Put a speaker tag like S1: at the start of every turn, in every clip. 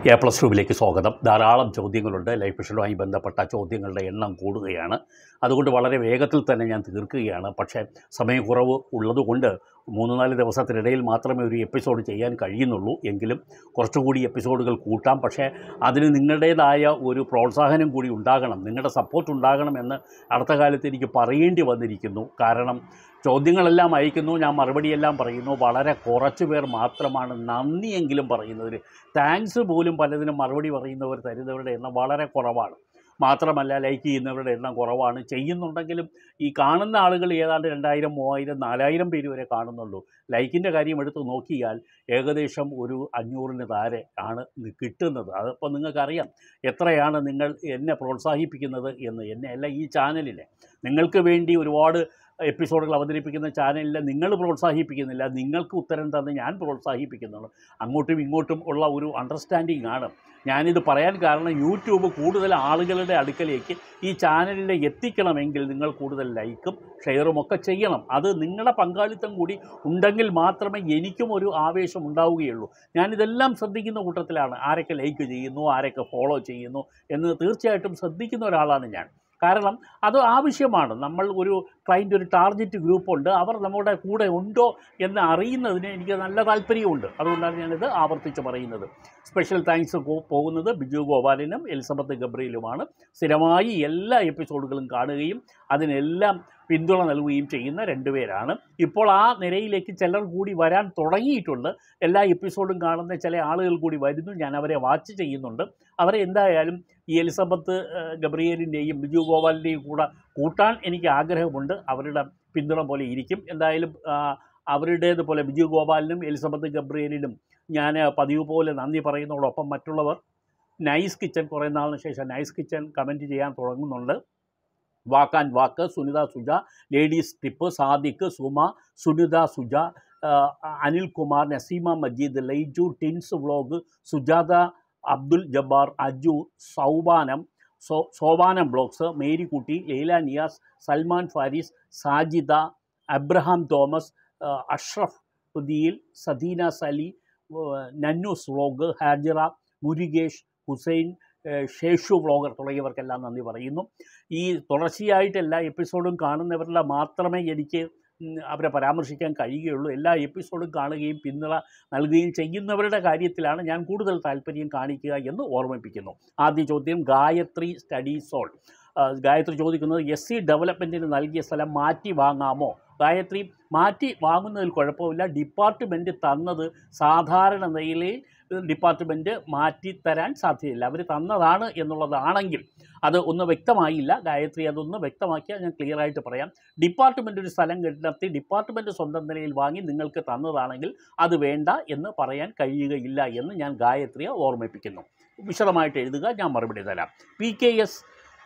S1: A plus ടുവിലേക്ക് സ്വാഗതം ധാരാളം ചോദ്യങ്ങളുണ്ട് ലൈഫ് മിഷനുമായി ബന്ധപ്പെട്ട ചോദ്യങ്ങളുടെ എണ്ണം കൂടുകയാണ് അതുകൊണ്ട് വളരെ വേഗത്തിൽ തന്നെ ഞാൻ തീർക്കുകയാണ് പക്ഷേ സമയക്കുറവ് ഉള്ളതുകൊണ്ട് മൂന്ന് നാല് ദിവസത്തിനിടയിൽ മാത്രമേ ഒരു എപ്പിസോഡ് ചെയ്യാൻ കഴിയുന്നുള്ളൂ എങ്കിലും കുറച്ചുകൂടി എപ്പിസോഡുകൾ കൂട്ടാം പക്ഷേ അതിന് നിങ്ങളുടേതായ ഒരു പ്രോത്സാഹനം കൂടി ഉണ്ടാകണം നിങ്ങളുടെ സപ്പോർട്ട് ഉണ്ടാകണമെന്ന് അടുത്ത കാലത്ത് എനിക്ക് പറയേണ്ടി വന്നിരിക്കുന്നു കാരണം ചോദ്യങ്ങളെല്ലാം അയക്കുന്നു ഞാൻ മറുപടിയെല്ലാം പറയുന്നു വളരെ കുറച്ച് പേർ മാത്രമാണ് നന്ദിയെങ്കിലും പറയുന്നതിൽ താങ്ക്സ് പോലും പലതിനും മറുപടി പറയുന്നവർ തരുന്നവരുടെ എണ്ണം വളരെ കുറവാണ് മാത്രമല്ല ലൈക്ക് ചെയ്യുന്നവരുടെ എണ്ണം കുറവാണ് ചെയ്യുന്നുണ്ടെങ്കിലും ഈ കാണുന്ന ആളുകൾ ഏതാണ്ട് രണ്ടായിരം മൂവായിരം നാലായിരം പേര് വരെ കാണുന്നുള്ളൂ ലൈക്കിൻ്റെ കാര്യം എടുത്ത് നോക്കിയാൽ ഏകദേശം ഒരു അഞ്ഞൂറിന് താരെ ആണ് ഇത് കിട്ടുന്നത് അതിപ്പോൾ നിങ്ങൾക്കറിയാം എത്രയാണ് നിങ്ങൾ എന്നെ പ്രോത്സാഹിപ്പിക്കുന്നത് എന്ന് എന്നെ അല്ല ഈ ചാനലിനെ നിങ്ങൾക്ക് വേണ്ടി ഒരുപാട് എപ്പിസോഡുകൾ അവതരിപ്പിക്കുന്ന ചാനലിൽ നിങ്ങൾ പ്രോത്സാഹിപ്പിക്കുന്നില്ല നിങ്ങൾക്ക് ഉത്തരം തന്ന് ഞാൻ പ്രോത്സാഹിപ്പിക്കുന്നുള്ളൂ അങ്ങോട്ടും ഇങ്ങോട്ടും ഉള്ള ഒരു അണ്ടർസ്റ്റാൻഡിങ് ആണ് ഞാനിത് പറയാൻ കാരണം യൂട്യൂബ് കൂടുതൽ ആളുകളുടെ അടുക്കലേക്ക് ഈ ചാനലിൽ എത്തിക്കണമെങ്കിൽ നിങ്ങൾ കൂടുതൽ ലൈക്കും ഷെയറും ഒക്കെ ചെയ്യണം അത് നിങ്ങളുടെ പങ്കാളിത്തം കൂടി ഉണ്ടെങ്കിൽ മാത്രമേ എനിക്കും ഒരു ആവേശം ഉണ്ടാവുകയുള്ളൂ ഞാനിതെല്ലാം ശ്രദ്ധിക്കുന്ന കൂട്ടത്തിലാണ് ആരൊക്കെ ലൈക്ക് ചെയ്യുന്നു ആരൊക്കെ ഫോളോ ചെയ്യുന്നു എന്ന് തീർച്ചയായിട്ടും ശ്രദ്ധിക്കുന്ന ഒരാളാണ് ഞാൻ കാരണം അത് ആവശ്യമാണ് നമ്മൾ ഒരു ക്ലയൻറ്റ് ഒരു ടാർഗറ്റ് ഗ്രൂപ്പുണ്ട് അവർ നമ്മുടെ കൂടെ ഉണ്ടോ എന്ന് അറിയുന്നതിന് എനിക്ക് നല്ല താല്പര്യമുണ്ട് അതുകൊണ്ടാണ് ഞാനിത് ആവർത്തിച്ച് പറയുന്നത് സ്പെഷ്യൽ താങ്ക്സ് പോകുന്നത് ബിജു ഗോപാലിനും എലിസബത്ത് ഗബ്രിയിലുമാണ് സ്ഥിരമായി എല്ലാ എപ്പിസോഡുകളും കാണുകയും അതിനെല്ലാം പിന്തുണ നൽകുകയും ചെയ്യുന്ന രണ്ടുപേരാണ് ഇപ്പോൾ ആ നിരയിലേക്ക് ചിലർ കൂടി വരാൻ തുടങ്ങിയിട്ടുണ്ട് എല്ലാ എപ്പിസോഡും കാണുന്ന ചില ആളുകൾ കൂടി വരുന്നു ഞാൻ അവരെ വാച്ച് ചെയ്യുന്നുണ്ട് അവരെ എന്തായാലും ഈ എലിസബത്ത് ഏഹ്, ഗബ്രിയേലിൻ്റെയും ബിജു ഗോപാലിൻ്റെയും കൂടെ കൂട്ടാൻ എനിക്ക് ആഗ്രഹമുണ്ട് അവരുടെ പിന്തുണ പോലെ ഇരിക്കും എന്തായാലും ആ, അവരുടേതുപോലെ ബിജു ഗോപാലിനും എലിസബത്ത് ഗബ്രിയേലിനും ഞാൻ പതിവ് പോലെ നന്ദി പറയുന്നതോടൊപ്പം മറ്റുള്ളവർ നൈസ് കിച്ചൻ കുറേ നാളിന് ശേഷം നൈസ് കിച്ചൻ കമൻറ്റ് ചെയ്യാൻ തുടങ്ങുന്നുണ്ട് വാക്കാൻ വാക്ക് സുനിത സുജ ലേഡീസ് ടിപ്പ് സാദിഖ് സുമ സുനിത സുജ ആ, അനിൽകുമാർ നസീമ മജീദ് ലൈജു ടിൻസ് വ്ളോഗ് സുജാത അബ്ദുൽ ജബ്ബാർ അജു സൗബാനം സോ സോബാനം ബ്ലോഗ്സ് മേരിക്കുട്ടി ലൈല നിയാസ് സൽമാൻ ഫാരിസ് സാജിദ അബ്രഹാം തോമസ് ആ, അഷ്റഫ് ഉദീൽ സദീന സലി ആ, നന്നൂസ് വ്ളോഗ് ഹാജിറ മുരുകേഷ് ഹുസൈൻ ആ, ഷേഷു വ്ളോഗർ തുടങ്ങിയവർക്കെല്ലാം നന്ദി പറയുന്നു ഈ തുടർച്ചയായിട്ട് എല്ലാ എപ്പിസോഡും കാണുന്നവരുടെ മാത്രമേ എനിക്ക് ഉം, അവരെ പരാമർശിക്കാൻ കഴിയുകയുള്ളൂ എല്ലാ എപ്പിസോഡും കാണുകയും പിന്തുണ നൽകുകയും ചെയ്യുന്നവരുടെ കാര്യത്തിലാണ് ഞാൻ കൂടുതൽ താല്പര്യം കാണിക്കുക എന്ന് ഓർമ്മിപ്പിക്കുന്നു ആദ്യ ചോദ്യം ഗായത്രി സ്റ്റഡി സോൾ ആ, ഗായത്രി ചോദിക്കുന്നത് എസ് സി ഡെവലപ്മെൻറ്റിന് നൽകിയ സ്ഥലം മാറ്റി വാങ്ങാമോ ഗായത്രി മാറ്റി വാങ്ങുന്നതിൽ കുഴപ്പമില്ല ഡിപ്പാർട്ട്മെൻറ്റ് തന്നത് സാധാരണ നിലയിൽ ഡിപ്പാർട്ട്മെൻറ്റ് മാറ്റിത്തരാൻ സാധ്യതയില്ല അവർ തന്നതാണ് എന്നുള്ളതാണെങ്കിൽ അത് ഒന്ന് വ്യക്തമായില്ല ഗായത്രി അതൊന്ന് വ്യക്തമാക്കിയാൽ ഞാൻ ക്ലിയർ ആയിട്ട് പറയാം ഡിപ്പാർട്ട്മെൻറ്റ് ഒരു സ്ഥലം കണ്ടെത്തി ഡിപ്പാർട്ട്മെൻറ്റ് സ്വന്തം നിലയിൽ വാങ്ങി നിങ്ങൾക്ക് തന്നതാണെങ്കിൽ അത് വേണ്ട എന്ന് പറയാൻ കഴിയുകയില്ല എന്ന് ഞാൻ ഗായത്രിയെ ഓർമ്മിപ്പിക്കുന്നു വിശദമായിട്ട് എഴുതുക ഞാൻ മറുപടി തരാം P K S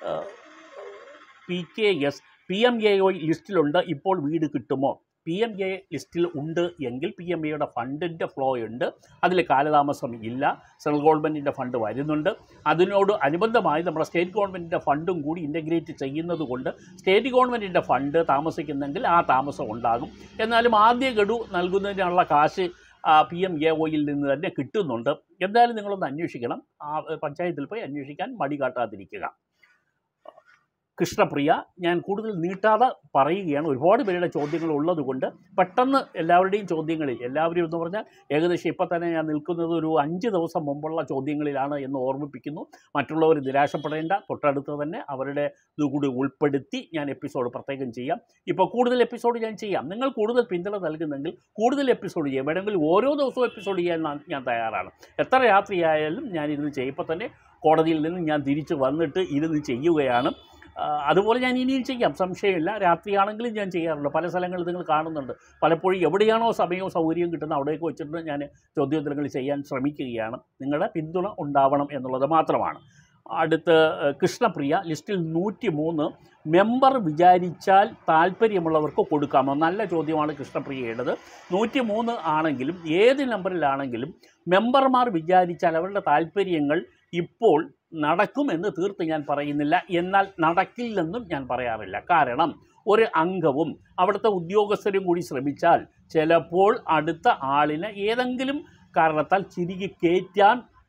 S1: P K S P M A O ലിസ്റ്റിലുണ്ട് ഇപ്പോൾ വീട് കിട്ടുമോ പി എം എ ലിസ്റ്റിൽ ഉണ്ട് എങ്കിൽ പി എം എയുടെ ഫണ്ടിൻ്റെ ഫ്ലോ ഉണ്ട് അതിൽ കാലതാമസം ഇല്ല സെൻട്രൽ ഗവൺമെൻറ്റിൻ്റെ ഫണ്ട് വരുന്നുണ്ട് അതിനോട് അനുബന്ധമായി നമ്മുടെ സ്റ്റേറ്റ് ഗവൺമെൻറ്റിൻ്റെ ഫണ്ടും കൂടി ഇൻ്റഗ്രേറ്റ് ചെയ്യുന്നത് കൊണ്ട് സ്റ്റേറ്റ് ഗവൺമെൻറ്റിൻ്റെ ഫണ്ട് താമസിക്കുന്നെങ്കിൽ ആ താമസം ഉണ്ടാകും എന്നാലും ആദ്യ ഗഡു നൽകുന്നതിനുള്ള കാശ് പി എം എ ഒയിൽ നിന്ന് തന്നെ കിട്ടുന്നുണ്ട് എന്തായാലും നിങ്ങളൊന്ന് അന്വേഷിക്കണം ആ പഞ്ചായത്തിൽ പോയി അന്വേഷിക്കാൻ മടി കാട്ടാതിരിക്കുക കൃഷ്ണപ്രിയ ഞാൻ കൂടുതൽ നീട്ടാതെ പറയുകയാണ് ഒരുപാട് പേരുടെ ചോദ്യങ്ങൾ ഉള്ളതുകൊണ്ട് പെട്ടെന്ന് എല്ലാവരുടെയും ചോദ്യങ്ങളിൽ എല്ലാവരും എന്ന് പറഞ്ഞാൽ ഏകദേശം ഇപ്പം തന്നെ ഞാൻ നിൽക്കുന്നത് ഒരു അഞ്ച് ദിവസം മുമ്പുള്ള ചോദ്യങ്ങളിലാണ് എന്ന് ഓർമ്മിപ്പിക്കുന്നു മറ്റുള്ളവർ നിരാശപ്പെടേണ്ട തൊട്ടടുത്ത് തന്നെ അവരുടെ ഇത് കൂടി ഉൾപ്പെടുത്തി ഞാൻ എപ്പിസോഡ് പ്രത്യേകം ചെയ്യാം ഇപ്പോൾ കൂടുതൽ എപ്പിസോഡ് ഞാൻ ചെയ്യാം നിങ്ങൾ കൂടുതൽ പിന്തുണ നൽകുന്നെങ്കിൽ കൂടുതൽ എപ്പിസോഡ് ചെയ്യാം വേണമെങ്കിൽ ഓരോ ദിവസവും എപ്പിസോഡ് ചെയ്യാൻ ഞാൻ- ഞാൻ തയ്യാറാണ് എത്ര രാത്രിയായാലും ഞാൻ ഇരുന്ന് ചെയ്യും ഇപ്പം തന്നെ കോടതിയിൽ നിന്ന് ഞാൻ തിരിച്ച് വന്നിട്ട് ഇരുന്ന് ചെയ്യുകയാണ് ആ, അതുപോലെ ഞാൻ ഇനിയും ചെയ്യാം സംശയമില്ല രാത്രിയാണെങ്കിലും ഞാൻ ചെയ്യാറുണ്ട് പല സ്ഥലങ്ങളിൽ നിങ്ങൾ കാണുന്നുണ്ട് പലപ്പോഴും എവിടെയാണോ സമയവും സൗകര്യവും കിട്ടുന്നത് അവിടേക്ക് വെച്ചിട്ട് ഞാൻ ചോദ്യോത്തരങ്ങൾ ചെയ്യാൻ ശ്രമിക്കുകയാണ് നിങ്ങളുടെ പിന്തുണ ഉണ്ടാവണം എന്നുള്ളത് മാത്രമാണ് അടുത്ത് ഏഹ്, കൃഷ്ണപ്രിയ ലിസ്റ്റിൽ നൂറ്റി മൂന്ന് മെമ്പർ വിചാരിച്ചാൽ താല്പര്യമുള്ളവർക്ക് കൊടുക്കാമോ നല്ല ചോദ്യമാണ് കൃഷ്ണപ്രിയയുടേത് നൂറ്റി മൂന്ന് ആണെങ്കിലും ഏത് നമ്പറിലാണെങ്കിലും മെമ്പർമാർ വിചാരിച്ചാൽ അവരുടെ താല്പര്യങ്ങൾ ഇപ്പോൾ നടക്കുമെന്ന് തീർത്ത് ഞാൻ പറയുന്നില്ല എന്നാൽ നടക്കില്ലെന്നും ഞാൻ പറയാറില്ല കാരണം ഒരു അംഗവും അവിടുത്തെ ഉദ്യോഗസ്ഥരും കൂടി ശ്രമിച്ചാൽ ചിലപ്പോൾ അടുത്ത ആളിനെ ഏതെങ്കിലും കാരണത്താൽ തിരികെ കയറ്റാൻ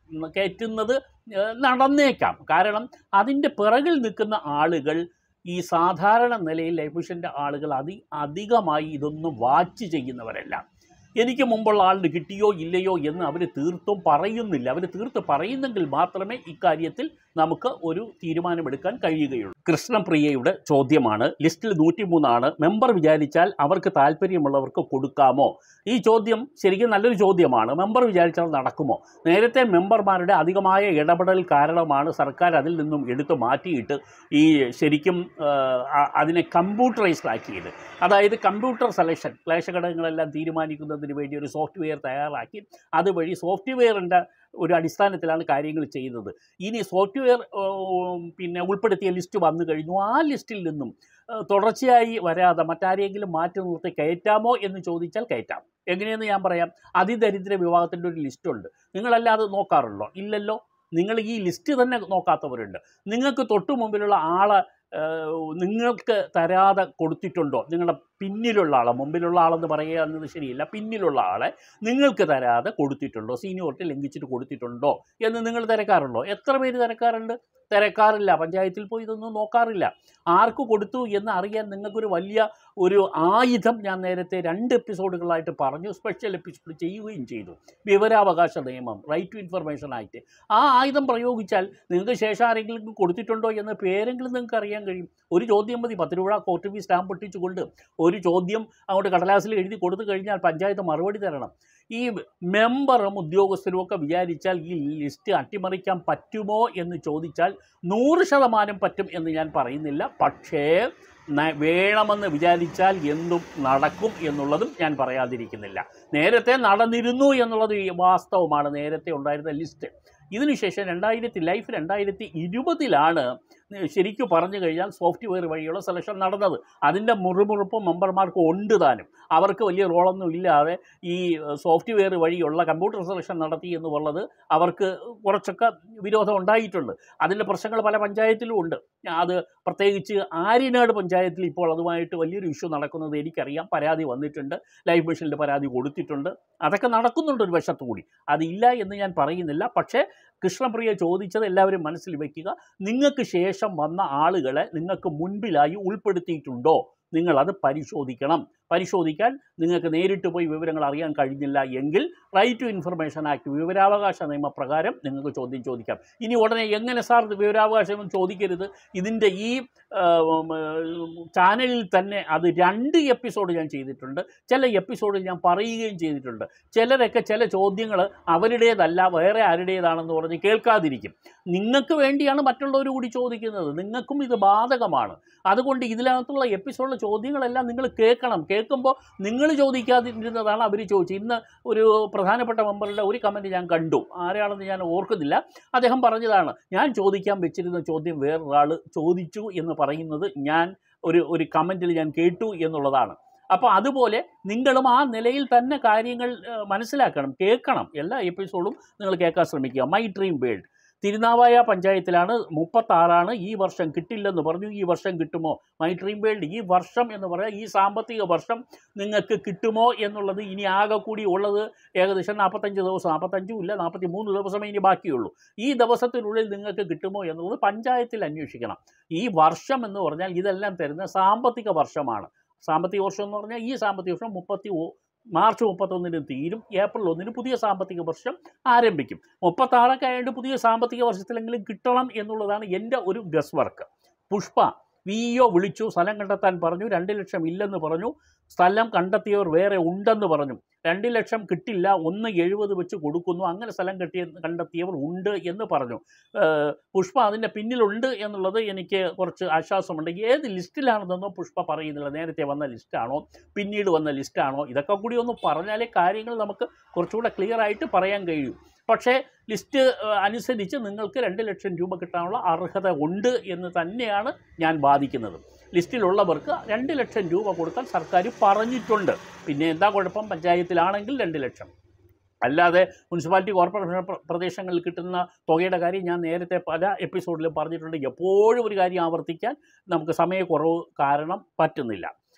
S1: കയറ്റുന്നത് ഏഹ്, നടന്നേക്കാം കാരണം അതിൻ്റെ പിറകിൽ നിൽക്കുന്ന ആളുകൾ ഈ സാധാരണ നിലയിൽ ലൈഫ് മിഷൻ്റെ ആളുകൾ അതി അധികമായി ഇതൊന്നും വാച്ച് ചെയ്യുന്നവരല്ല എനിക്ക് മുമ്പുള്ള ആളിന് കിട്ടിയോ ഇല്ലയോ എന്ന് അവർ തീർത്തും പറയുന്നില്ല അവർ തീർത്ത് പറയുന്നെങ്കിൽ മാത്രമേ ഇക്കാര്യത്തിൽ നമുക്ക് ഒരു തീരുമാനമെടുക്കാൻ കഴിയുകയുള്ളൂ കൃഷ്ണപ്രിയയുടെ ചോദ്യമാണ് ലിസ്റ്റിൽ നൂറ്റിമൂന്നാണ് മെമ്പർ വിചാരിച്ചാൽ അവർക്ക് താല്പര്യമുള്ളവർക്ക് കൊടുക്കാമോ ഈ ചോദ്യം ശരിക്കും നല്ലൊരു ചോദ്യമാണ് മെമ്പർ വിചാരിച്ചാൽ നടക്കുമോ നേരത്തെ മെമ്പർമാരുടെ അധികമായ ഇടപെടൽ കാരണമാണ് സർക്കാർ അതിൽ നിന്നും എടുത്തു മാറ്റിയിട്ട് ഈ ശരിക്കും ആ, അ- അതിനെ കമ്പ്യൂട്ടറൈസ്ഡ് ആക്കിയത് അതായത് കമ്പ്യൂട്ടർ സെലക്ഷൻ ക്ലേശഘടകങ്ങളെല്ലാം തീരുമാനിക്കുന്നതിന് വേണ്ടി ഒരു സോഫ്റ്റ്വെയർ തയ്യാറാക്കി അതുവഴി സോഫ്റ്റ്വെയറിൻ്റെ ഒരു അടിസ്ഥാനത്തിലാണ് കാര്യങ്ങൾ ചെയ്യുന്നത് ഇനി സോഫ്റ്റ്വെയർ പിന്നെ ഉൾപ്പെടുത്തിയ ലിസ്റ്റ് വന്നു കഴിഞ്ഞു ആ ലിസ്റ്റിൽ നിന്നും ആ, തുടർച്ചയായി വരാതെ മറ്റാരെങ്കിലും മാറ്റി നിർത്തി കയറ്റാമോ എന്ന് ചോദിച്ചാൽ കയറ്റാം എങ്ങനെയെന്ന് ഞാൻ പറയാം അതിദരിദ്ര വിഭാഗത്തിൻ്റെ ഒരു ലിസ്റ്റുണ്ട് നിങ്ങളല്ലാതെ നോക്കാറുണ്ടോ ഇല്ലല്ലോ നിങ്ങൾ ഈ ലിസ്റ്റ് തന്നെ നോക്കാത്തവരുണ്ട് നിങ്ങൾക്ക് തൊട്ടു മുമ്പിലുള്ള ആളെ ഏഹ്, നിങ്ങൾക്ക് തരാതെ കൊടുത്തിട്ടുണ്ടോ നിങ്ങളുടെ പിന്നിലുള്ള ആളെ മുമ്പിലുള്ള ആളെന്ന് പറയുക എന്നത് ശരിയില്ല പിന്നിലുള്ള ആളെ നിങ്ങൾക്ക് തരാതെ കൊടുത്തിട്ടുണ്ടോ സീനിയോറിറ്റി ലംഘിച്ചിട്ട് കൊടുത്തിട്ടുണ്ടോ എന്ന് നിങ്ങൾ തിരക്കാറുണ്ടോ എത്ര പേര് തിരക്കാറുണ്ട് തിരക്കാറില്ല പഞ്ചായത്തിൽ പോയി ഇതൊന്നും നോക്കാറില്ല ആർക്ക് കൊടുത്തു എന്ന് അറിയാൻ നിങ്ങൾക്കൊരു വലിയ ഒരു ആയുധം ഞാൻ നേരത്തെ രണ്ട് എപ്പിസോഡുകളായിട്ട് പറഞ്ഞു സ്പെഷ്യൽ എപ്പിസോഡ് ചെയ്യുകയും ചെയ്തു വിവരാവകാശ നിയമം റൈറ്റ് ടു ഇൻഫർമേഷൻ ആക്ട് ആ ആയുധം പ്രയോഗിച്ചാൽ നിങ്ങൾക്ക് ശേഷം ആരെങ്കിലും കൊടുത്തിട്ടുണ്ടോ എന്ന് പേരെങ്കിലും നിങ്ങൾക്ക് അറിയാൻ കഴിയും ഒരു ചോദ്യം മതി പത്ത് രൂപ കോർട്ട് ഫീസ് സ്റ്റാമ്പ് ഒട്ടിച്ചുകൊണ്ട് ഒരു ചോദ്യം അങ്ങോട്ട് കടലാസിൽ എഴുതി കൊടുത്തു കഴിഞ്ഞാൽ പഞ്ചായത്ത് മറുപടി തരണം ഈ മെമ്പറും ഉദ്യോഗസ്ഥരും ഒക്കെ വിചാരിച്ചാൽ ഈ ലിസ്റ്റ് അട്ടിമറിക്കാൻ പറ്റുമോ എന്ന് ചോദിച്ചാൽ നൂറ് ശതമാനം പറ്റും എന്ന് ഞാൻ പറയുന്നില്ല പക്ഷേ ന- വേണമെന്ന് വിചാരിച്ചാൽ എന്തും നടക്കും എന്നുള്ളതും ഞാൻ പറയാതിരിക്കുന്നില്ല നേരത്തെ നടന്നിരുന്നു എന്നുള്ളത് ഈ വാസ്തവമാണ് നേരത്തെ ഉണ്ടായിരുന്ന ലിസ്റ്റ് ഇതിനുശേഷം രണ്ടായിരത്തി ലൈഫ് രണ്ടായിരത്തി ഇരുപതിലാണ് ശരിക്കും പറഞ്ഞു കഴിഞ്ഞാൽ സോഫ്റ്റ്വെയർ വഴിയുള്ള സെലക്ഷൻ നടന്നത് അതിൻ്റെ മുറുമുറുപ്പും മെമ്പർമാർക്ക് ഉണ്ട് താനും അവർക്ക് വലിയ റോളൊന്നും ഇല്ലാതെ ഈ സോഫ്റ്റ്വെയർ വഴിയുള്ള കമ്പ്യൂട്ടർ സെലക്ഷൻ നടത്തി എന്നുള്ളത് അവർക്ക് കുറച്ചൊക്കെ വിരോധം ഉണ്ടായിട്ടുണ്ട് അതിൻ്റെ പ്രശ്നങ്ങൾ പല പഞ്ചായത്തിലും ഉണ്ട് അത് പ്രത്യേകിച്ച് ആര്യനാട് പഞ്ചായത്തിൽ ഇപ്പോൾ അതുമായിട്ട് വലിയൊരു ഇഷ്യൂ നടക്കുന്നത് എനിക്കറിയാം പരാതി വന്നിട്ടുണ്ട് ലൈഫ് മിഷനിൽ പരാതി കൊടുത്തിട്ടുണ്ട് അതൊക്കെ നടക്കുന്നുണ്ട് ഒരു വശത്തു കൂടി അതില്ല എന്ന് ഞാൻ പറയുന്നില്ല പക്ഷേ കൃഷ്ണപ്രിയ ചോദിച്ചത് എല്ലാവരും മനസ്സിൽ വയ്ക്കുക നിങ്ങൾക്ക് ശേഷം വന്ന ആളുകളെ നിങ്ങൾക്ക് മുൻപിലായി ഉൾപ്പെടുത്തിയിട്ടുണ്ടോ നിങ്ങളത് പരിശോധിക്കണം പരിശോധിക്കാൻ നിങ്ങൾക്ക് നേരിട്ട് പോയി വിവരങ്ങൾ അറിയാൻ കഴിഞ്ഞില്ല എങ്കിൽ റൈറ്റ് ടു ഇൻഫർമേഷൻ ആക്ട് വിവരാവകാശ നിയമപ്രകാരം നിങ്ങൾക്ക് ചോദ്യം ചോദിക്കാം ഇനി ഉടനെ എങ്ങനെ സാർ ഇത് വിവരാവകാശം ചോദിക്കരുത് ഇതിൻ്റെ ഈ ആ, ഉം, ഉം, ചാനലിൽ തന്നെ അത് രണ്ട് എപ്പിസോഡ് ഞാൻ ചെയ്തിട്ടുണ്ട് ചില എപ്പിസോഡിൽ ഞാൻ പറയുകയും ചെയ്തിട്ടുണ്ട് ചിലരൊക്കെ ചില ചോദ്യങ്ങൾ അവരുടേതല്ല വേറെ ആരുടേതാണെന്ന് പറഞ്ഞ് കേൾക്കാതിരിക്കും നിങ്ങൾക്ക് വേണ്ടിയാണ് മറ്റുള്ളവർ കൂടി ചോദിക്കുന്നത് നിങ്ങൾക്കും ഇത് ബാധകമാണ് അതുകൊണ്ട് ഇതിനകത്തുള്ള എപ്പിസോഡിലെ ചോദ്യങ്ങളെല്ലാം നിങ്ങൾ കേൾക്കണം കേൾക്കുമ്പോൾ നിങ്ങൾ ചോദിക്കാതിരുന്നതാണ് അവർ ചോദിച്ചത് ഇന്ന് ഒരു പ്രധാനപ്പെട്ട മെമ്പറുടെ ഒരു കമൻറ്റ് ഞാൻ കണ്ടു ആരാണെന്ന് ഞാൻ ഓർക്കുന്നില്ല അദ്ദേഹം പറഞ്ഞതാണ് ഞാൻ ചോദിക്കാൻ വെച്ചിരുന്ന ചോദ്യം വേറൊരാൾ ചോദിച്ചു എന്ന് പറയുന്നത് ഞാൻ ഒരു ഒരു കമൻറ്റിൽ ഞാൻ കേട്ടു എന്നുള്ളതാണ് അപ്പോൾ അതുപോലെ നിങ്ങളും ആ നിലയിൽ തന്നെ കാര്യങ്ങൾ ഏഹ്, മനസ്സിലാക്കണം കേൾക്കണം എല്ലാ എപ്പിസോഡും നിങ്ങൾ കേൾക്കാൻ ശ്രമിക്കുക മൈ ഡ്രീം വേൾഡ് തിരുനാവായ പഞ്ചായത്തിലാണ് മുപ്പത്താറാണ് ഈ വർഷം കിട്ടില്ലെന്ന് പറഞ്ഞു ഈ വർഷം കിട്ടുമോ മൈ ഡ്രീം വേൾഡ് ഈ വർഷം എന്ന് പറയാം ഈ സാമ്പത്തിക വർഷം നിങ്ങൾക്ക് കിട്ടുമോ എന്നുള്ളത് ഇനി ആകെ കൂടി ഉള്ളത് ഏകദേശം നാൽപ്പത്തഞ്ച് ദിവസം നാൽപ്പത്തഞ്ചും ഇല്ല നാൽപ്പത്തി മൂന്ന് ദിവസമേ ഇനി ബാക്കിയുള്ളൂ ഈ ദിവസത്തിനുള്ളിൽ നിങ്ങൾക്ക് കിട്ടുമോ എന്നുള്ളത് പഞ്ചായത്തിൽ അന്വേഷിക്കണം ഈ വർഷം എന്ന് പറഞ്ഞാൽ ഇതെല്ലാം തരുന്ന സാമ്പത്തിക വർഷമാണ് സാമ്പത്തിക വർഷം എന്ന് പറഞ്ഞാൽ ഈ സാമ്പത്തിക വർഷം മുപ്പത്തി ഒ- മാർച്ച് മുപ്പത്തൊന്നിന് തീരും ഏപ്രിൽ ഒന്നിന് പുതിയ സാമ്പത്തിക വർഷം ആരംഭിക്കും മുപ്പത്താറൊക്കെ ആയതുകൊണ്ട് പുതിയ സാമ്പത്തിക വർഷത്തിലെങ്കിലും കിട്ടണം എന്നുള്ളതാണ് എൻ്റെ ഒരു guess work Pushpa V E O വിളിച്ചു സ്ഥലം കണ്ടെത്താൻ പറഞ്ഞു രണ്ട് ലക്ഷം ഇല്ലെന്ന് പറഞ്ഞു സ്ഥലം കണ്ടെത്തിയവർ വേറെ ഉണ്ടെന്ന് പറഞ്ഞു രണ്ട് ലക്ഷം കിട്ടില്ല ഒന്ന് എഴുപത് വെച്ച് കൊടുക്കുന്നു അങ്ങനെ സ്ഥലം കെട്ടിയ കണ്ടെത്തിയവർ ഉണ്ട് എന്ന് പറഞ്ഞു ഏഹ് പുഷ്പ അതിൻ്റെ പിന്നിലുണ്ട് എന്നുള്ളത് എനിക്ക് കുറച്ച് ആശ്വാസമുണ്ട് ഏത് ലിസ്റ്റിലാണെന്നൊന്നും പുഷ്പ പറയുന്നില്ല നേരത്തെ വന്ന ലിസ്റ്റാണോ പിന്നീട് വന്ന ലിസ്റ്റാണോ ഇതൊക്കെ കൂടി ഒന്ന് പറഞ്ഞാലേ കാര്യങ്ങൾ നമുക്ക് കുറച്ചുകൂടെ ക്ലിയർ ആയിട്ട് പറയാൻ കഴിയും പക്ഷേ ലിസ്റ്റ് ഏഹ്, അനുസരിച്ച് നിങ്ങൾക്ക് രണ്ട് ലക്ഷം രൂപ കിട്ടാനുള്ള അർഹത ഉണ്ട് എന്ന് തന്നെയാണ് ഞാൻ വാദിക്കുന്നത് ലിസ്റ്റിലുള്ളവർക്ക് രണ്ട് ലക്ഷം രൂപ കൊടുക്കാൻ സർക്കാർ പറഞ്ഞിട്ടുണ്ട് പിന്നെ എന്താ കുഴപ്പം പഞ്ചായത്തിലാണെങ്കിൽ രണ്ട് ലക്ഷം അല്ലാതെ മുനിസിപ്പാലിറ്റി കോർപ്പറേഷൻ പ്ര- പ്രദേശങ്ങളിൽ കിട്ടുന്ന തുകയുടെ കാര്യം ഞാൻ നേരത്തെ പല എപ്പിസോഡിലും പറഞ്ഞിട്ടുണ്ട് എപ്പോഴും ഒരു കാര്യം ആവർത്തിക്കാൻ നമുക്ക് സമയക്കുറവ് കാരണം പറ്റുന്നില്ല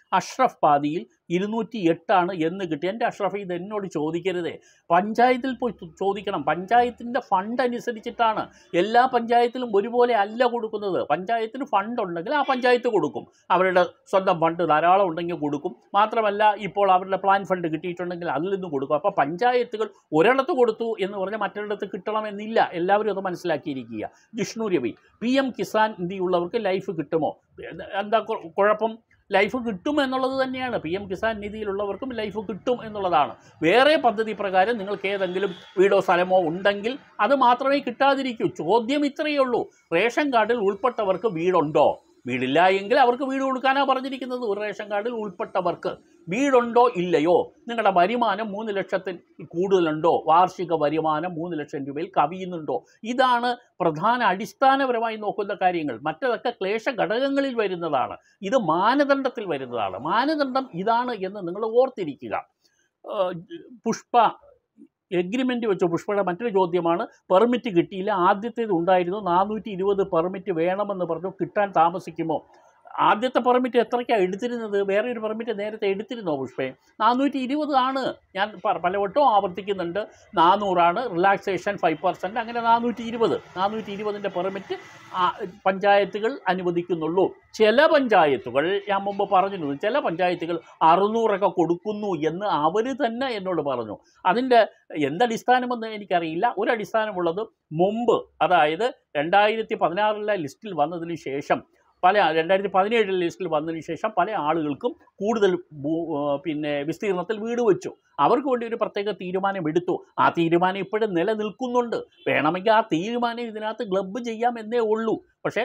S1: അഷ്റഫ് പാതിയിൽ ഇരുന്നൂറ്റി എട്ടാണ് എന്ന് കിട്ടി എൻ്റെ അഷ്റഫ് ഇത് എന്നോട് ചോദിക്കരുതേ പഞ്ചായത്തിൽ പോയി ചോ- ചോദിക്കണം പഞ്ചായത്തിൻ്റെ ഫണ്ട് അനുസരിച്ചിട്ടാണ് എല്ലാ പഞ്ചായത്തിലും ഒരുപോലെ അല്ല കൊടുക്കുന്നത് പഞ്ചായത്തിന് ഫണ്ട് ഉണ്ടെങ്കിൽ ആ പഞ്ചായത്ത് കൊടുക്കും അവരുടെ സ്വന്തം ഫണ്ട് ധാരാളം ഉണ്ടെങ്കിൽ കൊടുക്കും മാത്രമല്ല ഇപ്പോൾ അവരുടെ പ്ലാൻ ഫണ്ട് കിട്ടിയിട്ടുണ്ടെങ്കിൽ അതിൽ നിന്ന് കൊടുക്കും അപ്പോൾ പഞ്ചായത്തുകൾ ഒരിടത്ത് കൊടുത്തു എന്ന് പറഞ്ഞാൽ മറ്റൊരിടത്ത് കിട്ടണമെന്നില്ല എല്ലാവരും അത് മനസ്സിലാക്കിയിരിക്കുക ജിഷ്ണു രവി പി എം കിസാൻ നിധിയുള്ളവർക്ക് ലൈഫ് കിട്ടുമോ എന്താ കു- കുഴപ്പം ലൈഫ് കിട്ടും എന്നുള്ളത് തന്നെയാണ് പി എം കിസാൻ നിധിയിലുള്ളവർക്കും ലൈഫ് കിട്ടും എന്നുള്ളതാണ് വേറെ പദ്ധതി പ്രകാരം നിങ്ങൾക്ക് ഏതെങ്കിലും വീടോ സ്ഥലമോ ഉണ്ടെങ്കിൽ അത് മാത്രമേ കിട്ടാതിരിക്കൂ ചോദ്യം ഇത്രയേ ഉള്ളൂ റേഷൻ കാർഡിൽ ഉൾപ്പെട്ടവർക്ക് വീടുണ്ടോ വീടില്ല എങ്കിൽ അവർക്ക് വീട് കൊടുക്കാനാണ് പറഞ്ഞിരിക്കുന്നത് ഒരു റേഷൻ കാർഡിൽ ഉൾപ്പെട്ടവർക്ക് വീടുണ്ടോ ഇല്ലയോ നിങ്ങളുടെ വരുമാനം മൂന്ന് ലക്ഷത്തിൽ കൂടുതലുണ്ടോ വാർഷിക വരുമാനം മൂന്ന് ലക്ഷം രൂപയിൽ കവിയുന്നുണ്ടോ ഇതാണ് പ്രധാന അടിസ്ഥാനപരമായി നോക്കുന്ന കാര്യങ്ങൾ മറ്റതൊക്കെ ക്ലേശ ഘടകങ്ങളിൽ വരുന്നതാണ് ഇത് മാനദണ്ഡത്തിൽ വരുന്നതാണ് മാനദണ്ഡം ഇതാണ് എന്ന് നിങ്ങൾ ഓർത്തിരിക്കുക ഏഹ് പുഷ്പ എഗ്രിമെൻ്റ് വെച്ച പുഷ്പയുടെ മറ്റൊരു ചോദ്യമാണ് പെർമിറ്റ് കിട്ടിയില്ല ആദ്യത്തേത് ഉണ്ടായിരുന്നു നാനൂറ്റി ഇരുപത് പെർമിറ്റ് വേണമെന്ന് പറഞ്ഞു കിട്ടാൻ താമസിക്കുമോ ആദ്യത്തെ പെർമിറ്റ് എത്രയ്ക്കാണ് എടുത്തിരുന്നത് വേറെ ഒരു പെർമിറ്റ് നേരത്തെ എടുത്തിരുന്നോ പുഷ്പേ നാനൂറ്റി ഇരുപത് ആണ് ഞാൻ പ- പലവട്ടവും ആവർത്തിക്കുന്നുണ്ട് നാനൂറാണ് റിലാക്സേഷൻ ഫൈവ് പെർസെൻറ്റ് അങ്ങനെ നാനൂറ്റി ഇരുപത് നാനൂറ്റി ഇരുപതിൻ്റെ പെർമിറ്റ് പഞ്ചായത്തുകൾ അനുവദിക്കുന്നുള്ളൂ ചില പഞ്ചായത്തുകൾ ഞാൻ മുമ്പ് പറഞ്ഞിരുന്നു ചില പഞ്ചായത്തുകൾ അറുന്നൂറൊക്കെ കൊടുക്കുന്നു എന്ന് അവർ തന്നെ എന്നോട് പറഞ്ഞു അതിൻ്റെ എന്തടിസ്ഥാനമെന്ന് എനിക്കറിയില്ല ഒരു അടിസ്ഥാനമുള്ളത് മുമ്പ് അതായത് രണ്ടായിരത്തി പതിനാറിലെ ലിസ്റ്റിൽ വന്നതിന് ശേഷം പല രണ്ടായിരത്തി പതിനേഴിലെ ലിസ്റ്റിൽ വന്നതിന് ശേഷം പല ആളുകൾക്കും കൂടുതൽ ഭൂ- ആ, പിന്നെ വിസ്തീർണത്തിൽ വീട് വെച്ചു അവർക്ക് വേണ്ടി ഒരു പ്രത്യേക തീരുമാനം എടുത്തു ആ തീരുമാനം ഇപ്പോഴും നിലനിൽക്കുന്നുണ്ട് വേണമെങ്കിൽ ആ തീരുമാനം ഇതിനകത്ത് ക്ലബ്ബ് ചെയ്യാം എന്നേ ഉള്ളൂ പക്ഷേ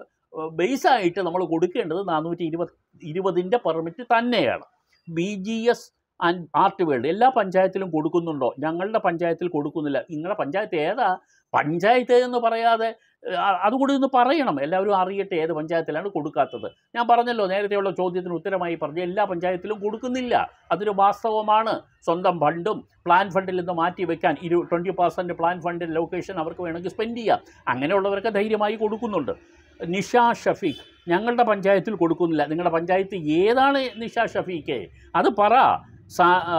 S1: ബേസായിട്ട് നമ്മൾ കൊടുക്കേണ്ടത് നാനൂറ്റി ഇരുപത് ഇരുപതിൻ്റെ പെർമിറ്റ് തന്നെയാണ് B G S and art world എല്ലാ പഞ്ചായത്തിലും കൊടുക്കുന്നുണ്ടോ ഞങ്ങളുടെ പഞ്ചായത്തിൽ കൊടുക്കുന്നില്ല നിങ്ങളുടെ പഞ്ചായത്ത് ഏതാ പഞ്ചായത്ത് എന്ന് പറയാതെ അഹ് അതുകൂടി ഒന്ന് പറയണം എല്ലാവരും അറിയട്ടെ ഏത് പഞ്ചായത്തിലാണ് കൊടുക്കാത്തത് ഞാൻ പറഞ്ഞല്ലോ നേരത്തെയുള്ള ചോദ്യത്തിന് ഉത്തരമായി പറഞ്ഞു എല്ലാ പഞ്ചായത്തിലും കൊടുക്കുന്നില്ല അതൊരു വാസ്തവമാണ് സ്വന്തം ഫണ്ടും പ്ലാൻ ഫണ്ടിൽ നിന്ന് മാറ്റി വെക്കാൻ ഇരു ട്വൻറ്റി പെർസെൻറ്റ് പ്ലാൻ ഫണ്ടിൽ ലൊക്കേഷൻ അവർക്ക് വേണമെങ്കിൽ സ്പെൻഡ് ചെയ്യാം അങ്ങനെയുള്ളവർക്ക് ധൈര്യമായി കൊടുക്കുന്നുണ്ട് നിഷ ഷഫീഖ് ഞങ്ങളുടെ പഞ്ചായത്തിൽ കൊടുക്കുന്നില്ല നിങ്ങളുടെ പഞ്ചായത്ത് ഏതാണ് നിഷ ഷഫീഖ് അത് പറ സാ ആ,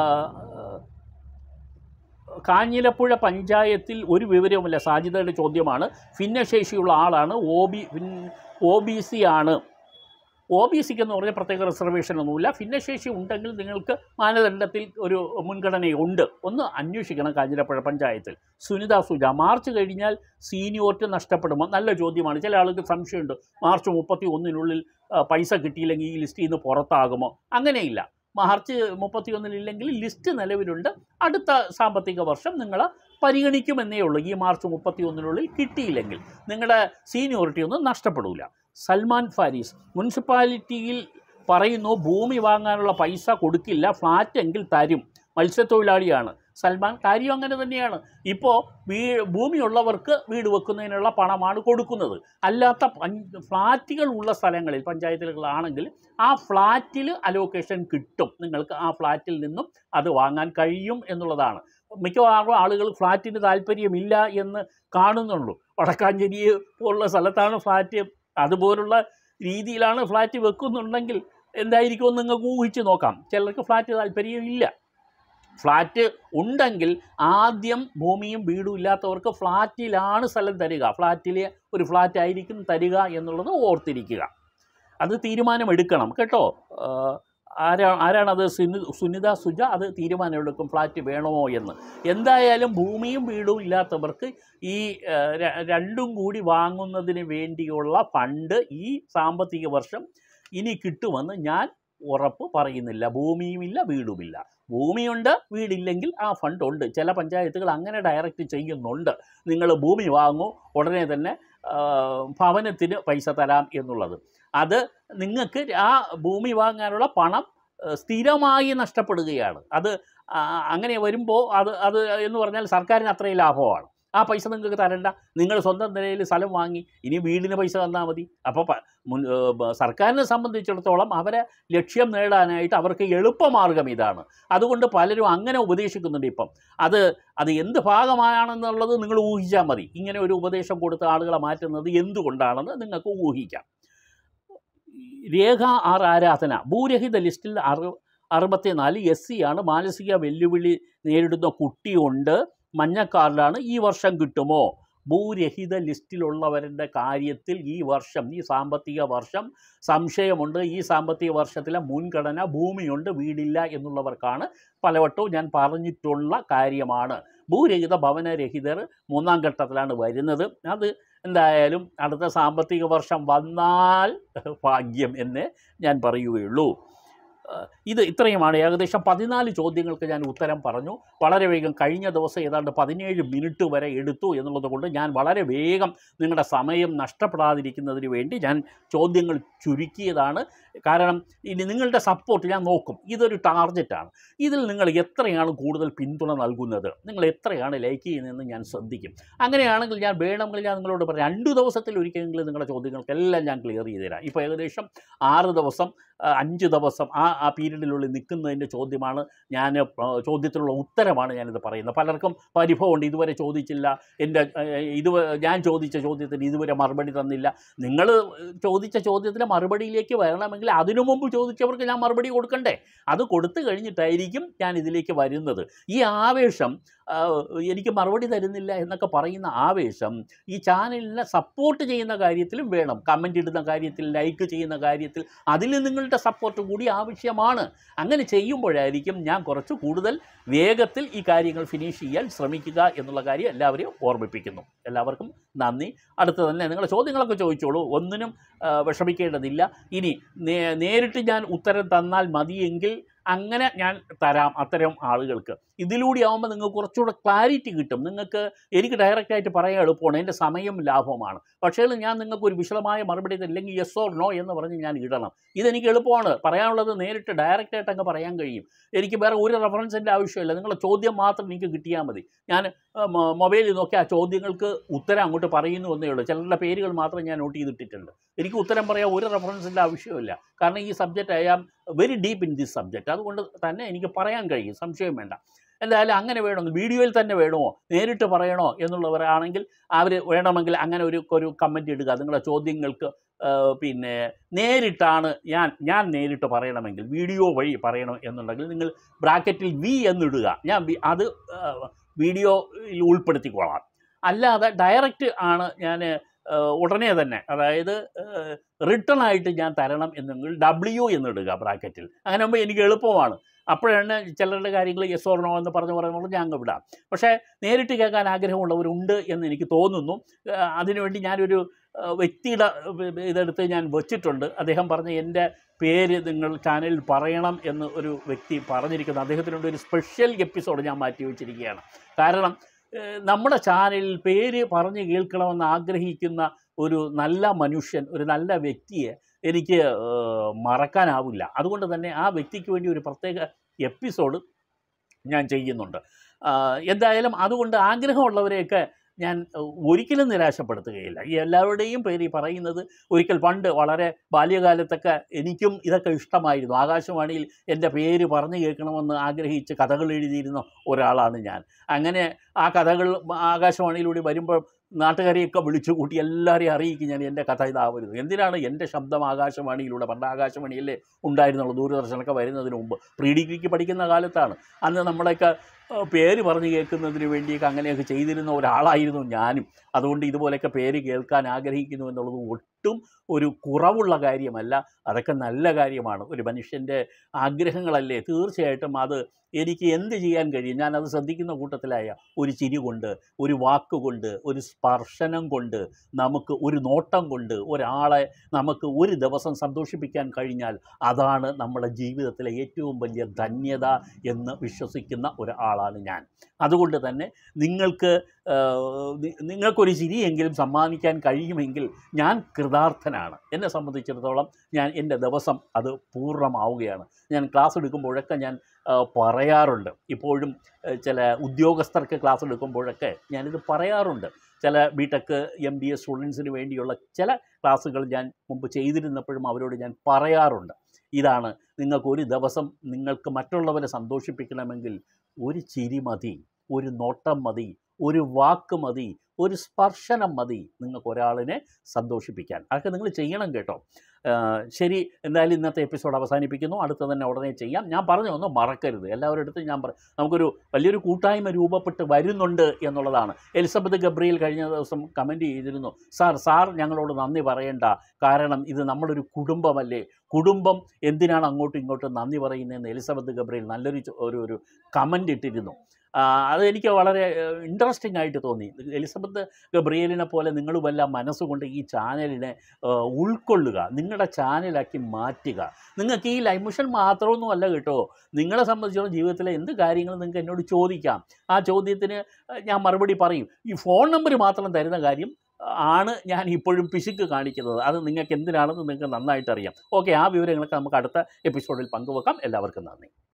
S1: കാഞ്ഞിരപ്പുഴ പഞ്ചായത്തിൽ ഒരു വിവരവുമില്ല സാജിദയുടെ ചോദ്യമാണ് ഭിന്നശേഷിയുള്ള ആളാണ് O B O B C ആണ് ഒ ബി സിക്ക് എന്ന് പറഞ്ഞാൽ പ്രത്യേക റിസർവേഷൻ ഒന്നുമില്ല ഭിന്നശേഷി ഉണ്ടെങ്കിൽ നിങ്ങൾക്ക് മാനദണ്ഡത്തിൽ ഒരു മുൻഗണനയുണ്ട് ഒന്ന് അന്വേഷിക്കണം കാഞ്ഞിരപ്പുഴ പഞ്ചായത്തിൽ സുനിത സുജ മാർച്ച് കഴിഞ്ഞാൽ സീനിയോറിറ്റി നഷ്ടപ്പെടുമോ നല്ല ചോദ്യമാണ് ചില ആൾക്ക് സംശയമുണ്ട് മാർച്ച് മുപ്പത്തി ഒന്നിനുള്ളിൽ ആ, പൈസ കിട്ടിയില്ലെങ്കിൽ ഈ ലിസ്റ്റിൽ നിന്ന് പുറത്താകുമോ അങ്ങനെയില്ല മാർച്ച് മുപ്പത്തി ഒന്നിലില്ലെങ്കിൽ ലിസ്റ്റ് നിലവിലുണ്ട് അടുത്ത സാമ്പത്തിക വർഷം നിങ്ങൾ പരിഗണിക്കുമെന്നേ ഉള്ളൂ ഈ മാർച്ച് മുപ്പത്തി ഒന്നിനുള്ളിൽ കിട്ടിയില്ലെങ്കിൽ നിങ്ങളുടെ സീനിയോറിറ്റി ഒന്നും നഷ്ടപ്പെടില്ല സൽമാൻ ഫാരീസ് മുനിസിപ്പാലിറ്റിയിൽ പറയുന്നു ഭൂമി വാങ്ങാനുള്ള പൈസ കൊടുക്കില്ല ഫ്ലാറ്റ് എങ്കിൽ തരും മത്സ്യത്തൊഴിലാളിയാണ് സൽമാൻ കാര്യം അങ്ങനെ തന്നെയാണ് ഇപ്പോൾ വീ ഭൂമിയുള്ളവർക്ക് വീട് വെക്കുന്നതിനുള്ള പണമാണ് കൊടുക്കുന്നത് അല്ലാത്ത പഞ്ച് ഫ്ലാറ്റുകൾ ഉള്ള സ്ഥലങ്ങളിൽ പഞ്ചായത്തുകളാണെങ്കിൽ ആ ഫ്ലാറ്റിൽ അലോക്കേഷൻ കിട്ടും നിങ്ങൾക്ക് ആ ഫ്ലാറ്റിൽ നിന്നും അത് വാങ്ങാൻ കഴിയും എന്നുള്ളതാണ് മിക്കവാറും ആളുകൾ ഫ്ലാറ്റിന് താല്പര്യമില്ല എന്ന് കാണുന്നുള്ളൂ വടക്കാഞ്ചേരി പോലുള്ള സ്ഥലത്താണ് ഫ്ലാറ്റ് അതുപോലുള്ള രീതിയിലാണ് ഫ്ലാറ്റ് വെക്കുന്നുണ്ടെങ്കിൽ എന്തായിരിക്കുമെന്ന് നിങ്ങൾക്ക് ഊഹിച്ച് നോക്കാം ചിലർക്ക് ഫ്ലാറ്റ് താല്പര്യമില്ല ഫ്ലാറ്റ് ഉണ്ടെങ്കിൽ ആദ്യം ഭൂമിയും വീടും ഇല്ലാത്തവർക്ക് ഫ്ലാറ്റിലാണ് സ്ഥലം തരിക ഫ്ലാറ്റിലെ ഒരു ഫ്ലാറ്റ് ആയിരിക്കും തരിക എന്നുള്ളത് ഓർത്തിരിക്കുക അത് തീരുമാനമെടുക്കണം കേട്ടോ ആ, ആരാ ആരാണത് സുനി സുനിത സുജ അത് തീരുമാനമെടുക്കും ഫ്ലാറ്റ് വേണമോ എന്ന് എന്തായാലും ഭൂമിയും വീടും ഇല്ലാത്തവർക്ക് ഈ ആ, ര- രണ്ടും കൂടി വാങ്ങുന്നതിന് വേണ്ടിയുള്ള ഫണ്ട് ഈ സാമ്പത്തിക വർഷം ഇനി കിട്ടുമെന്ന് ഞാൻ ഉറപ്പ് പറയുന്നില്ല ഭൂമിയുമില്ല വീടുമില്ല ഭൂമിയുണ്ട് വീടില്ലെങ്കിൽ ആ ഫണ്ട് ഉണ്ട് ചില പഞ്ചായത്തുകൾ അങ്ങനെ ഡയറക്റ്റ് ചെയ്യുന്നുണ്ട് നിങ്ങൾ ഭൂമി വാങ്ങൂ ഉടനെ തന്നെ ആ, ഭവനത്തിന് പൈസ തരാം എന്നുള്ളത് അത് നിങ്ങൾക്ക് ആ ഭൂമി വാങ്ങാനുള്ള പണം ആ, സ്ഥിരമായി നഷ്ടപ്പെടുകയാണ് അത് ആ, അങ്ങനെ വരുമ്പോൾ അത് അത് എന്ന് പറഞ്ഞാൽ സർക്കാരിന് അത്രയും ലാഭമാണ് ആ പൈസ നിങ്ങൾക്ക് തരണ്ട നിങ്ങൾ സ്വന്തം നിലയിൽ സ്ഥലം വാങ്ങി ഇനി വീടിന് പൈസ തന്നാൽ മതി അപ്പോൾ പ- മുൻ ഏ, ബ- സർക്കാരിനെ സംബന്ധിച്ചിടത്തോളം അവരെ ലക്ഷ്യം നേടാനായിട്ട് അവർക്ക് എളുപ്പമാർഗം ഇതാണ് അതുകൊണ്ട് പലരും അങ്ങനെ ഉപദേശിക്കുന്നുണ്ട് ഇപ്പം അത് അത് എന്ത് ഭാഗമാണെന്നുള്ളത് നിങ്ങൾ ഊഹിച്ചാൽ മതി ഇങ്ങനെ ഒരു ഉപദേശം കൊടുത്ത ആളുകളെ മാറ്റുന്നത് എന്തുകൊണ്ടാണെന്ന് നിങ്ങൾക്ക് ഊഹിക്കാം രേഖ ആർ ആരാധന ഭൂരഹിത ലിസ്റ്റിൽ അറു അറുപത്തിനാല് എസ് സി ആണ് മാനസിക വെല്ലുവിളി നേരിടുന്ന കുട്ടിയുണ്ട് മഞ്ഞക്കാർഡിലാണ് ഈ വർഷം കിട്ടുമോ ഭൂരഹിത ലിസ്റ്റിലുള്ളവരുടെ കാര്യത്തിൽ ഈ വർഷം ഈ സാമ്പത്തിക വർഷം സംശയമുണ്ട് ഈ സാമ്പത്തിക വർഷത്തിലെ മുൻഗണന ഭൂമിയുണ്ട് വീടില്ല എന്നുള്ളവർക്കാണ് പലവട്ടവും ഞാൻ പറഞ്ഞിട്ടുള്ള കാര്യമാണ് ഭൂരഹിത ഭവനരഹിതർ മൂന്നാം ഘട്ടത്തിലാണ് വരുന്നത് അത് എന്തായാലും അടുത്ത സാമ്പത്തിക വർഷം വന്നാൽ ഭാഗ്യം എന്ന് ഞാൻ പറയുകയുള്ളൂ ഏഹ് ഇത് ഇത്രയുമാണ് ഏകദേശം പതിനാല് ചോദ്യങ്ങൾക്ക് ഞാൻ ഉത്തരം പറഞ്ഞു വളരെ വേഗം കഴിഞ്ഞ ദിവസം ഏതാണ്ട് പതിനേഴ് മിനിറ്റ് വരെ എടുത്തു എന്നുള്ളത് കൊണ്ട് ഞാൻ വളരെ വേഗം നിങ്ങളുടെ സമയം നഷ്ടപ്പെടാതിരിക്കുന്നതിന് വേണ്ടി ഞാൻ ചോദ്യങ്ങൾ ചുരുക്കിയതാണ് കാരണം ഇനി നിങ്ങളുടെ സപ്പോർട്ട് ഞാൻ നോക്കും ഇതൊരു ടാർഗറ്റാണ് ഇതിൽ നിങ്ങൾ എത്രയാണ് കൂടുതൽ പിന്തുണ നൽകുന്നത് നിങ്ങൾ എത്രയാണ് ലൈക്ക് ചെയ്യുന്നതെന്ന് ഞാൻ ശ്രദ്ധിക്കും അങ്ങനെയാണെങ്കിൽ ഞാൻ വേണമെങ്കിൽ ഞാൻ നിങ്ങളോട് പറയാം രണ്ട് ദിവസത്തിൽ ഒരിക്കലെങ്കിലും നിങ്ങളുടെ ചോദ്യങ്ങൾക്കെല്ലാം ഞാൻ ക്ലിയർ ചെയ്ത് തരാം ഇപ്പോൾ ഏകദേശം ആറ് ദിവസം ആ, അഞ്ച് ദിവസം ആ ആ പീരീഡിനുള്ളിൽ നിൽക്കുന്നതിൻ്റെ ചോദ്യമാണ് ഞാൻ ആ, ചോദ്യത്തിലുള്ള ഉത്തരമാണ് ഞാനിത് പറയുന്നത് പലർക്കും പരിഭവമുണ്ട് ഇതുവരെ ചോദിച്ചില്ല എൻ്റെ ഇത് ഞാൻ ചോദിച്ച ചോദ്യത്തിന് ഇതുവരെ മറുപടി തന്നില്ല നിങ്ങൾ ചോദിച്ച ചോദ്യത്തിന് മറുപടിയിലേക്ക് വരണമെങ്കിൽ അതിനു മുമ്പ് ചോദിച്ചവർക്ക് ഞാൻ മറുപടി കൊടുക്കണ്ടേ അത് കൊടുത്തു കഴിഞ്ഞിട്ടായിരിക്കും ഞാൻ ഇതിലേക്ക് വരുന്നത് ഈ ആവേശം ആ, എനിക്ക് മറുപടി തരുന്നില്ല എന്നൊക്കെ പറയുന്ന ആവേശം ഈ ചാനലിനെ സപ്പോർട്ട് ചെയ്യുന്ന കാര്യത്തിലും വേണം കമൻ്റ് ഇടുന്ന കാര്യത്തിൽ ലൈക്ക് ചെയ്യുന്ന കാര്യത്തിൽ അതിൽ നിങ്ങളുടെ സപ്പോർട്ട് കൂടി ആവശ്യമാണ് അങ്ങനെ ചെയ്യുമ്പോഴായിരിക്കും ഞാൻ കുറച്ച് കൂടുതൽ വേഗത്തിൽ ഈ കാര്യങ്ങൾ ഫിനിഷ് ചെയ്യാൻ ശ്രമിക്കുക എന്നുള്ള കാര്യം എല്ലാവരെയും ഓർമ്മിപ്പിക്കുന്നു എല്ലാവർക്കും നന്ദി അടുത്ത തന്നെ നിങ്ങളുടെ ചോദ്യങ്ങളൊക്കെ ചോദിച്ചോളൂ ഒന്നിനും ആ, വിഷമിക്കേണ്ടതില്ല ഇനി നേ- നേരിട്ട് ഞാൻ ഉത്തരം തന്നാൽ മതിയെങ്കിൽ അങ്ങനെ ഞാൻ തരാം അത്തരം ആളുകൾക്ക് ഇതിലൂടെ ആകുമ്പോൾ നിങ്ങൾക്ക് കുറച്ചുകൂടെ ക്ലാരിറ്റി കിട്ടും നിങ്ങൾക്ക് എനിക്ക് ഡയറക്റ്റായിട്ട് പറയാൻ എളുപ്പമാണ് എൻ്റെ സമയം ലാഭമാണ് പക്ഷേ ഞാൻ നിങ്ങൾക്ക് ഒരു വിശദമായ മറുപടി തരില്ലെങ്കിൽ യെസ് ഓർ നോ എന്ന് പറഞ്ഞ് ഞാൻ ഇടണം ഇതെനിക്ക് എളുപ്പമാണ് പറയാനുള്ളത് നേരിട്ട് ഡയറക്റ്റായിട്ട് അങ്ങ് പറയാൻ കഴിയും എനിക്ക് വേറെ ഒരു റെഫറൻസിൻ്റെ ആവശ്യമില്ല നിങ്ങളുടെ ചോദ്യം മാത്രം എനിക്ക് കിട്ടിയാൽ മതി ഞാൻ ആ, മൊ- മൊബൈലിൽ നോക്കി ആ ചോദ്യങ്ങൾക്ക് ഉത്തരം അങ്ങോട്ട് പറയുന്നു എന്നേ ഉള്ളൂ ചിലരുടെ പേരുകൾ മാത്രം ഞാൻ നോട്ട് ചെയ്തിട്ടിട്ടുണ്ട് എനിക്ക് ഉത്തരം പറയാൻ ഒരു റെഫറൻസിൻ്റെ ആവശ്യമില്ല കാരണം ഈ subject I am very deep in this subject അതുകൊണ്ട് തന്നെ എനിക്ക് പറയാൻ കഴിയും സംശയം വേണ്ട എന്തായാലും അങ്ങനെ വേണമെങ്കിൽ വീഡിയോയിൽ തന്നെ വേണമോ നേരിട്ട് പറയണോ എന്നുള്ളവരാണെങ്കിൽ അവർ വേണമെങ്കിൽ അങ്ങനെ ഒരു ഒരു കമൻറ്റ് ഇടുക നിങ്ങളുടെ ചോദ്യങ്ങൾക്ക് ആ, പിന്നെ നേരിട്ടാണ് ഞാൻ ഞാൻ നേരിട്ട് പറയണമെങ്കിൽ വീഡിയോ വഴി പറയണം എന്നുണ്ടെങ്കിൽ നിങ്ങൾ ബ്രാക്കറ്റിൽ വി എന്നിടുക ഞാൻ വി- അത് ആ, വീഡിയോയിൽ ഉൾപ്പെടുത്തിക്കോളാം അല്ലാതെ ഡയറക്റ്റ് ആണ് ഞാൻ ഉടനെ തന്നെ അതായത് റിട്ടേൺ ആയിട്ട് ഞാൻ തരണം എന്നെങ്കിൽ ഡബ്ല്യു എന്നിടുക ബ്രാക്കറ്റിൽ അങ്ങനെ ആകുമ്പോൾ എനിക്ക് എളുപ്പമാണ് അപ്പോഴാണ് ചിലരുടെ കാര്യങ്ങൾ യെസ് ഓർണോ എന്ന് പറഞ്ഞു പറയുമ്പോൾ ഞാൻ അങ്ങ് വിടാം പക്ഷേ നേരിട്ട് കേൾക്കാൻ ആഗ്രഹമുള്ളവരുണ്ട് എന്ന് എനിക്ക് തോന്നുന്നു ആ, അതിനുവേണ്ടി ഞാനൊരു ആ, വ്യക്തിയുടെ ആ, ഇതെടുത്ത് ഞാൻ വച്ചിട്ടുണ്ട് അദ്ദേഹം പറഞ്ഞ എൻ്റെ പേര് നിങ്ങൾ ചാനലിൽ പറയണം എന്ന് ഒരു വ്യക്തി പറഞ്ഞിരിക്കുന്നു അദ്ദേഹത്തിനുണ്ട് ഒരു സ്പെഷ്യൽ എപ്പിസോഡ് ഞാൻ മാറ്റി വെച്ചിരിക്കുകയാണ് കാരണം ഏഹ്, നമ്മുടെ ചാനലിൽ പേര് പറഞ്ഞ് കേൾക്കണമെന്ന് ആഗ്രഹിക്കുന്ന ഒരു നല്ല മനുഷ്യൻ ഒരു നല്ല വ്യക്തിയെ എനിക്ക് ഏഹ്, മറക്കാനാവില്ല അതുകൊണ്ട് തന്നെ ആ വ്യക്തിക്ക് വേണ്ടി ഒരു പ്രത്യേക എപ്പിസോഡ് ഞാൻ ചെയ്യുന്നുണ്ട് ആ, എന്തായാലും അതുകൊണ്ട് ആഗ്രഹമുള്ളവരെയൊക്കെ ഞാൻ ഏഹ്, ഒരിക്കലും നിരാശപ്പെടുത്തുകയില്ല ഈ എല്ലാവരുടെയും പേര് ഈ പറയുന്നത് ഒരിക്കൽ പണ്ട് വളരെ ബാല്യകാലത്തൊക്കെ എനിക്കും ഇതൊക്കെ ഇഷ്ടമായിരുന്നു ആകാശവാണിയിൽ എൻ്റെ പേര് പറഞ്ഞു കേൾക്കണമെന്ന് ആഗ്രഹിച്ച് കഥകൾ എഴുതിയിരുന്ന ഒരാളാണ് ഞാൻ അങ്ങനെ ആ കഥകൾ ആകാശവാണിയിലൂടെ വരുമ്പോൾ നാട്ടുകാരെയൊക്കെ വിളിച്ചു കൂട്ടി എല്ലാവരെയും അറിയിക്കും ഞാൻ എൻ്റെ കഥ ഇതാവരുത് എന്തിനാണ് എൻ്റെ ശബ്ദം ആകാശവാണിയിലൂടെ പണ്ട് ആകാശവാണിയല്ലേ ഉണ്ടായിരുന്നുള്ളൂ ദൂരദർശനമൊക്കെ വരുന്നതിന് മുമ്പ് പ്രീ ഡിഗ്രിക്ക് പഠിക്കുന്ന കാലത്താണ് അന്ന് നമ്മളെയൊക്കെ ആ, പേര് പറഞ്ഞു കേൾക്കുന്നതിന് വേണ്ടിയൊക്കെ അങ്ങനെയൊക്കെ ചെയ്തിരുന്ന ഒരാളായിരുന്നു ഞാനും അതുകൊണ്ട് ഇതുപോലെയൊക്കെ പേര് കേൾക്കാൻ ആഗ്രഹിക്കുന്നു എന്നുള്ളത് ഒട്ടും ഒരു കുറവുള്ള കാര്യമല്ല അതൊക്കെ നല്ല കാര്യമാണ് ഒരു മനുഷ്യൻ്റെ ആഗ്രഹങ്ങളല്ലേ തീർച്ചയായിട്ടും അത് എനിക്ക് എന്ത് ചെയ്യാൻ കഴിയും ഞാനത് ശ്രദ്ധിക്കുന്ന കൂട്ടത്തിലായ ഒരു ചിരി കൊണ്ട് ഒരു വാക്കുകൊണ്ട് ഒരു സ്പർശനം കൊണ്ട് നമുക്ക് ഒരു നോട്ടം കൊണ്ട് ഒരാളെ നമുക്ക് ഒരു ദിവസം സന്തോഷിപ്പിക്കാൻ കഴിഞ്ഞാൽ അതാണ് നമ്മുടെ ജീവിതത്തിലെ ഏറ്റവും വലിയ ധന്യത എന്ന് വിശ്വസിക്കുന്ന ഒരാളാണ് ഞാൻ അതുകൊണ്ട് തന്നെ നിങ്ങൾക്ക് ആ, നി- നിങ്ങൾക്കൊരു ചിരിയെങ്കിലും സമ്മാനിക്കാൻ കഴിയുമെങ്കിൽ ഞാൻ കൃതാർത്ഥനാണ് എന്നെ സംബന്ധിച്ചിടത്തോളം ഞാൻ എൻ്റെ ദിവസം അത് പൂർണ്ണമാവുകയാണ് ഞാൻ ക്ലാസ് എടുക്കുമ്പോഴൊക്കെ ഞാൻ ആ, പറയാറുണ്ട് ഇപ്പോഴും ആ, ചില ഉദ്യോഗസ്ഥർക്ക് ക്ലാസ് എടുക്കുമ്പോഴൊക്കെ ഞാനിത് പറയാറുണ്ട് ചില B tech M B B സ്റ്റുഡൻസിന് വേണ്ടിയുള്ള ചില ക്ലാസ്സുകൾ ഞാൻ മുമ്പ് ചെയ്തിരുന്നപ്പോഴും അവരോട് ഞാൻ പറയാറുണ്ട് ഇതാണ് നിങ്ങൾക്ക് ഒരു ദിവസം നിങ്ങൾക്ക് മറ്റുള്ളവരെ സന്തോഷിപ്പിക്കണമെങ്കിൽ ഒരു ചിരി മതി ഒരു നോട്ടം മതി ഒരു വാക്ക് മതി ഒരു സ്പർശനം മതി നിങ്ങൾക്ക് ഒരാളിനെ സന്തോഷിപ്പിക്കാൻ അതൊക്കെ നിങ്ങൾ ചെയ്യണം കേട്ടോ ശരി എന്തായാലും ഇന്നത്തെ എപ്പിസോഡ് അവസാനിപ്പിക്കുന്നു അടുത്ത തന്നെ ഉടനെ ചെയ്യാം ഞാൻ പറഞ്ഞു ഒന്നും മറക്കരുത് എല്ലാവരുടെ അടുത്തും ഞാൻ പറ നമുക്കൊരു വലിയൊരു കൂട്ടായ്മ രൂപപ്പെട്ട് വരുന്നുണ്ട് എന്നുള്ളതാണ് എലിസബത്ത് ഗബ്രിയിൽ കഴിഞ്ഞ ദിവസം കമൻറ്റ് ചെയ്തിരുന്നു സാർ സാർ ഞങ്ങളോട് നന്ദി പറയേണ്ട കാരണം ഇത് നമ്മളൊരു കുടുംബമല്ലേ കുടുംബം എന്തിനാണ് അങ്ങോട്ടും ഇങ്ങോട്ടും നന്ദി പറയുന്നതെന്ന് എലിസബത്ത് ഗബ്രിയിൽ നല്ലൊരു ചോ- ഒരു ഒരു കമൻ്റ് ഇട്ടിരുന്നു ആ, അത് എനിക്ക് വളരെ ഇൻട്രസ്റ്റിംഗ് ആയിട്ട് തോന്നി എലിസബത്ത് ഗബ്രിയലിനെ പോലെ നിങ്ങളുമെല്ലാം മനസ്സുകൊണ്ട് ഈ ചാനലിനെ ആ, ഉൾക്കൊള്ളുക നിങ്ങളുടെ ചാനലാക്കി മാറ്റുക നിങ്ങൾക്ക് ഈ ലൈവ് മിഷൻ മാത്രമൊന്നും അല്ല കേട്ടോ നിങ്ങളെ സംബന്ധിച്ചിടത്തോളം ജീവിതത്തിലെ എന്ത് കാര്യങ്ങളും നിങ്ങൾക്ക് എന്നോട് ചോദിക്കാം ആ ചോദ്യത്തിന് ഞാൻ മറുപടി പറയും ഈ ഫോൺ നമ്പർ മാത്രം തരുന്ന കാര്യം ആണ് ഞാൻ ഇപ്പോഴും പിശുക്ക് കാണിക്കുന്നത് അത് നിങ്ങൾക്ക് എന്തിനാണെന്ന് നിങ്ങൾക്ക് നന്നായിട്ട് അറിയാം ഓക്കെ ആ വിവരങ്ങളൊക്കെ നമുക്ക് അടുത്ത എപ്പിസോഡിൽ പങ്കുവെക്കാം എല്ലാവർക്കും നന്ദി